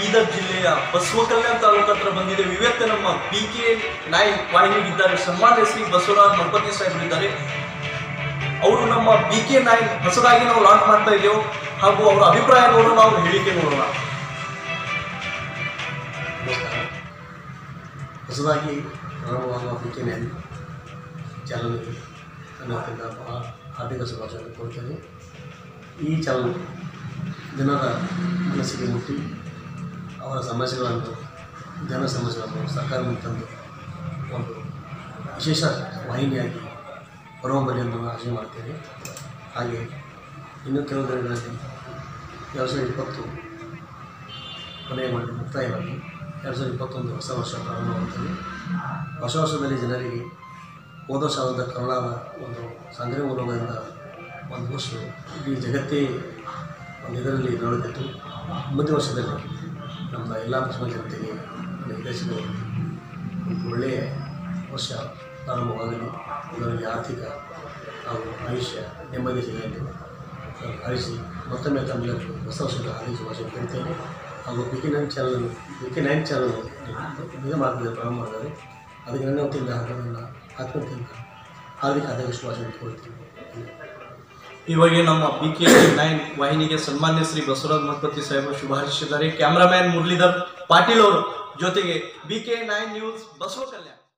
ಬೀದರ್ ಜಿಲ್ಲೆಯ ಬಸವ ಕಲ್ಯಾಣ ತಾಲೂಕು ಹತ್ರ ಬಂದಿದೆ ವಿವೇಕ ನಮ್ಮ ಪಿ ಕೆ ನೈನ್ ವಾಹಿನಿಗಿದ್ದಾರೆ ಸನ್ಮಾನ್ಯ ಶ್ರೀ ಬಸವರಾಜ್ ಮಣಪತಿ ಸಾಹೇಬರಿದ್ದಾರೆ ಅವರು ನಮ್ಮ ಬಿ ಕೆ ನೈನ್ ಹೊಸದಾಗಿ ನಾವು ಲಾಂಚ್ ಮಾಡ್ತಾ ಇದ್ದೇವೆ ಹಾಗೂ ಅವರ ಅಭಿಪ್ರಾಯ ನೋಡೋಣ ಅವ್ರ ಹೇಳಿಕೆ ನೋಡೋಣ ನಮಸ್ಕಾರ ಹೊಸದಾಗಿ ಪ್ರಾರಂಭವಾಗುವ ಪಿ ಕೆ ನೈನ್ ಚಾನಲ್ಗೆ ನನ್ನ ವತಿಯಿಂದ ಬಹಳ ಹಾರ್ದಿಕ ಶುಭಾಶಯ ಕೊಡ್ತೇನೆ ಈ ಚಾನಲ್ ಜನರ ಮನಸ್ಸಿಗೆ ಮುಟ್ಟಿ ಅವರ ಸಮಸ್ಯೆಗಳನ್ನು ಜನ ಸಮಸ್ಯೆಗಳನ್ನು ಸರ್ಕಾರ ಮುಂದೆ ತಂದು ಒಂದು ವಿಶೇಷ ವಾಹಿನಿಯಾಗಿ ಹೊರಹೊಮ್ಮಲಿ ಎಂದು ನಾನು ಆಶೆ ಮಾಡ್ತೇನೆ ಹಾಗೆ ಇನ್ನೂ ಕೆಲವು ದಿನಗಳಲ್ಲಿ ಎರಡು ಸಾವಿರದ ಇಪ್ಪತ್ತು ಕೊನೆಯ ಮಾಡಿ ಮುಕ್ತಾಯವಾಗಿ ಎರಡು ಸಾವಿರದ ಇಪ್ಪತ್ತೊಂದು ಹೊಸ ವರ್ಷ ಪ್ರಾರಂಭವಾಗುತ್ತದೆ ಹೊಸ ವರ್ಷದಲ್ಲಿ ಜನರಿಗೆ ಹೋದ ವರ್ಷ ಆದಂಥ ಕರೋನಾದ ಒಂದು ಸಾಂಕ್ರಾಮಿಕ ರೋಗದಿಂದ ಒಂದು ವರ್ಷ ಇಡೀ ಜಗತ್ತೇ ಒಂದು ಇದರಲ್ಲಿ ನೋಡುತ್ತಿತ್ತು ಮುಂದಿನ ವರ್ಷದಲ್ಲಿ ನಮ್ಮ ಎಲ್ಲ ಮುಸ್ಲಿಂ ಜನತೆಗೆ ನಮ್ಮ ದೇಶದ ಒಂದು ಒಳ್ಳೆಯ ವರ್ಷ ಪ್ರಾರಂಭವಾಗಲಿ ಇವರಿಗೆ ಆರ್ಥಿಕ ಹಾಗೂ ಆಯುಷ್ಯ ನೆಮ್ಮದಿ ಸಿಗಲಿ ನಾನು ಹಾರೈಸಿ ಮತ್ತೊಮ್ಮೆ ತಮ್ಮೆಲ್ಲರಿಗೂ ಹೊಸ ವರ್ಷದ ಹಾರ್ದಿಕ ಶುಭಾಶಯ ಕೇಳ್ತೇನೆ ಹಾಗೂ B K nine channel B K nine channel ನಿಜ ಮಾರ್ಗದಲ್ಲಿ ಪ್ರಾರಂಭ ಮಾಡಿದ್ದಾರೆ ಅದಕ್ಕೆ ನನ್ನ ವತಿಯಿಂದ ಹಾಗೂ ನನ್ನ ಆತ್ಮೀಯತೆಯಿಂದ ಹಾರ್ದಿಕ ಹಾರ್ದಿಕ ಶುಭಾಶಯ ಕೋರುತ್ತೇನೆ ಇವಾಗ ನಮ್ಮ ಬಿ ಕೆ ನೈನ್ ವಾಹಿನಿಗೆ ಸನ್ಮಾನ್ಯ ಶ್ರೀ ಬಸವರಾಜ್ ಮಠಪತಿ ಸಾಹೇಬರು ಶುಭ ಹಾರೈಸಿದ್ದಾರೆ ಕ್ಯಾಮ್ರಾಮ್ಯಾನ್ ಮುರಳೀಧರ್ ಪಾಟೀಲ್ ಅವರು ಜೊತೆಗೆ B K nine news Basava ಕಲ್ಯಾಣ